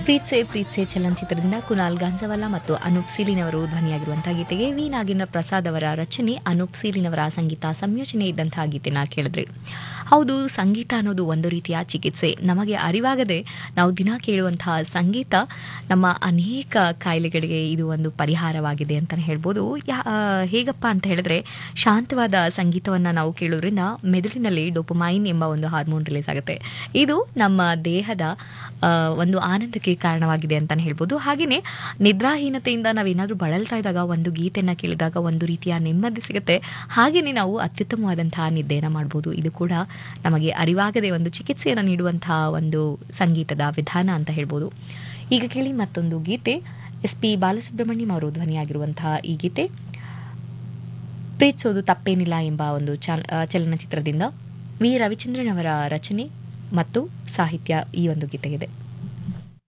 ಪ್ರೀತ್ಸೆ ಪ್ರೀತ್ಸೆ ಚಲನಚಿತ್ರದಿಂದ ಕುನಾಲ್ ಗಾಂಜವಾಲ ಮತ್ತು ಅನೂಪ್ ಸೀಲಿನವರು ಧ್ವನಿಯಾಗಿರುವಂತಹ ಗೀತೆಗೆ ವಿ ನಾಗೇಂದ್ರ ಪ್ರಸಾದ್ ಅವರ ರಚನೆ ಅನೂಪ್ ಸೀಲಿನವರ ಸಂಗೀತ ಸಂಯೋಜನೆ ಇದ್ದಂತಹ ಗೀತೆನ ಕೇಳಿದ್ರಿ ಹೌದು ಸಂಗೀತ ಅನ್ನೋದು ಒಂದು ರೀತಿಯ ಚಿಕಿತ್ಸೆ ನಮಗೆ ಅರಿವಾಗದೆ ನಾವು ದಿನ ಕೇಳುವಂತಹ ಸಂಗೀತ ನಮ್ಮ ಅನೇಕ ಕಾಯಿಲೆಗಳಿಗೆ ಇದು ಒಂದು ಪರಿಹಾರವಾಗಿದೆ ಅಂತಲೇ ಹೇಳ್ಬೋದು ಯಾ ಆ, ಹೇಗಪ್ಪ ಅಂತ ಹೇಳಿದ್ರೆ ಶಾಂತವಾದ ಸಂಗೀತವನ್ನು ನಾವು ಕೇಳೋದ್ರಿಂದ ಮೆದುಳಿನಲ್ಲಿ ಡೋಪಮೈನ್ ಎಂಬ ಒಂದು ಹಾರ್ಮೋನ್ ರಿಲೀಸ್ ಆಗುತ್ತೆ ಇದು ನಮ್ಮ ದೇಹದ ಆ, ಒಂದು ಆನಂದಕ್ಕೆ ಕಾರಣವಾಗಿದೆ ಅಂತಲೇ ಹೇಳ್ಬೋದು ಹಾಗೆಯೇ ನಿದ್ರಾಹೀನತೆಯಿಂದ ನಾವೇನಾದರೂ ಬಳಲ್ತಾ ಇದ್ದಾಗ ಒಂದು ಗೀತೆಯನ್ನು ಕೇಳಿದಾಗ ಒಂದು ರೀತಿಯ ನೆಮ್ಮದಿ ಸಿಗುತ್ತೆ ಹಾಗೆಯೇ ನಾವು ಅತ್ಯುತ್ತಮವಾದಂತಹ ನಿದ್ದೆಯನ್ನು ಮಾಡ್ಬೋದು ಇದು ಕೂಡ ನಮಗೆ ಅರಿವಾಗದೆ ಒಂದು ಚಿಕಿತ್ಸೆಯನ್ನು ನೀಡುವಂತಹ ಒಂದು ಸಂಗೀತದ ವಿಧಾನ ಅಂತ ಹೇಳ್ಬೋದು ಈಗ ಕೇಳಿ ಮತ್ತೊಂದು ಗೀತೆ ಎಸ್ ಪಿ ಬಾಲಸುಬ್ರಹ್ಮಣ್ಯಂ ಅವರು ಧ್ವನಿಯಾಗಿರುವಂತಹ ಈ ಗೀತೆ ಪ್ರೀತಿಸೋದು ತಪ್ಪೇನಿಲ್ಲ ಎಂಬ ಒಂದು ಚಲ- ಆ, ಚಲನಚಿತ್ರದಿಂದ ವಿ ರವಿಚಂದ್ರನ್ ಅವರ ರಚನೆ ಮತ್ತು ಸಾಹಿತ್ಯ ಈ ಒಂದು ಗೀತೆಗಿದೆ